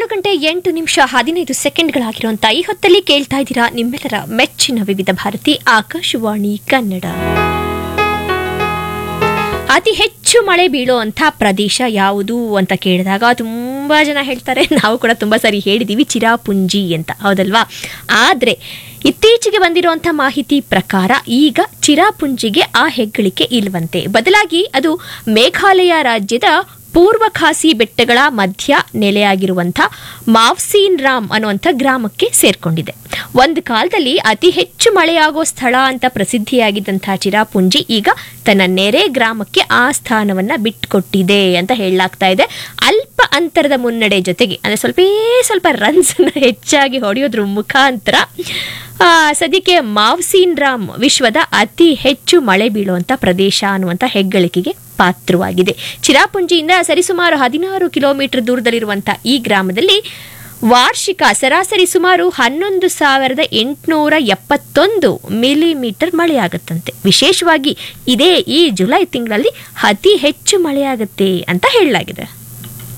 ಏಳು ಗಂಟೆ ಎಂಟು ನಿಮಿಷ ಹದಿನೈದು ಸೆಕೆಂಡ್ಗಳಾಗಿರುವಂತ ಈ ಹೊತ್ತಲ್ಲಿ ಕೇಳ್ತಾ ಇದ್ದೀರಾ ನಿಮ್ಮೆಲ್ಲರ ಮೆಚ್ಚಿನ ವಿವಿಧ ಭಾರತಿ ಆಕಾಶವಾಣಿ ಕನ್ನಡ ಅತಿ ಹೆಚ್ಚು ಮಳೆ ಬೀಳುವಂಥ ಪ್ರದೇಶ ಯಾವುದು ಅಂತ ಕೇಳಿದಾಗ ತುಂಬಾ ಜನ ಹೇಳ್ತಾರೆ ನಾವು ಕೂಡ ತುಂಬಾ ಸರಿ ಹೇಳಿದೀವಿ ಚಿರಾಪುಂಜಿ ಅಂತ ಹೌದಲ್ವಾ ಆದ್ರೆ ಇತ್ತೀಚೆಗೆ ಬಂದಿರುವಂಥ ಮಾಹಿತಿ ಪ್ರಕಾರ ಈಗ ಚಿರಾಪುಂಜಿಗೆ ಆ ಹೆಗ್ಗಳಿಕೆ ಇಲ್ವಂತೆ ಬದಲಾಗಿ ಅದು ಮೇಘಾಲಯ ರಾಜ್ಯದ ಪೂರ್ವ ಖಾಸಿ ಬೆಟ್ಟಗಳ ಮಧ್ಯ ನೆಲೆಯಾಗಿರುವಂಥ ಮಾವ್ಸೀನ್ ರಾಮ್ ಅನ್ನುವಂಥ ಗ್ರಾಮಕ್ಕೆ ಸೇರ್ಕೊಂಡಿದೆ ಒಂದು ಕಾಲದಲ್ಲಿ ಅತಿ ಹೆಚ್ಚು ಮಳೆಯಾಗೋ ಸ್ಥಳ ಅಂತ ಪ್ರಸಿದ್ಧಿಯಾಗಿದ್ದಂಥ ಚಿರಾಪುಂಜಿ ಈಗ ತನ್ನ ನೆರೆ ಗ್ರಾಮಕ್ಕೆ ಆ ಸ್ಥಾನವನ್ನ ಬಿಟ್ಕೊಟ್ಟಿದೆ ಅಂತ ಹೇಳಲಾಗ್ತಾ ಇದೆ ಅಲ್ಪ ಅಂತರದ ಮುನ್ನಡೆ ಜೊತೆಗೆ ಅಂದ್ರೆ ಸ್ವಲ್ಪೇ ಸ್ವಲ್ಪ ರನ್ಸ್ ಹೆಚ್ಚಾಗಿ ಹೊಡೆಯೋದ್ರ ಮುಖಾಂತರ ಆ, ಸದ್ಯಕ್ಕೆ ಮಾವ್ಸೀನ್ ರಾಮ್ ವಿಶ್ವದ ಅತಿ ಹೆಚ್ಚು ಮಳೆ ಬೀಳುವಂತ ಪ್ರದೇಶ ಅನ್ನುವಂಥ ಹೆಗ್ಗಳಿಕೆಗೆ ಪಾತ್ರವಾಗಿದೆ ಚಿರಾಪುಂಜಿಯಿಂದ ಸರಿಸುಮಾರು ಹದಿನಾರು ಕಿಲೋಮೀಟರ್ ದೂರದಲ್ಲಿರುವಂಥ ಈ ಗ್ರಾಮದಲ್ಲಿ ವಾರ್ಷಿಕ ಸರಾಸರಿ ಸುಮಾರು ಹನ್ನೊಂದು ಸಾವಿರದ ಎಂಟುನೂರ ಎಪ್ಪತ್ತೊಂದು ಮಿಲಿಮೀಟರ್ ಮಳೆಯಾಗುತ್ತಂತೆ ವಿಶೇಷವಾಗಿ ಇದೇ ಈ ಜುಲೈ ತಿಂಗಳಲ್ಲಿ ಅತಿ ಹೆಚ್ಚು ಮಳೆಯಾಗುತ್ತೆ ಅಂತ ಹೇಳಲಾಗಿದೆ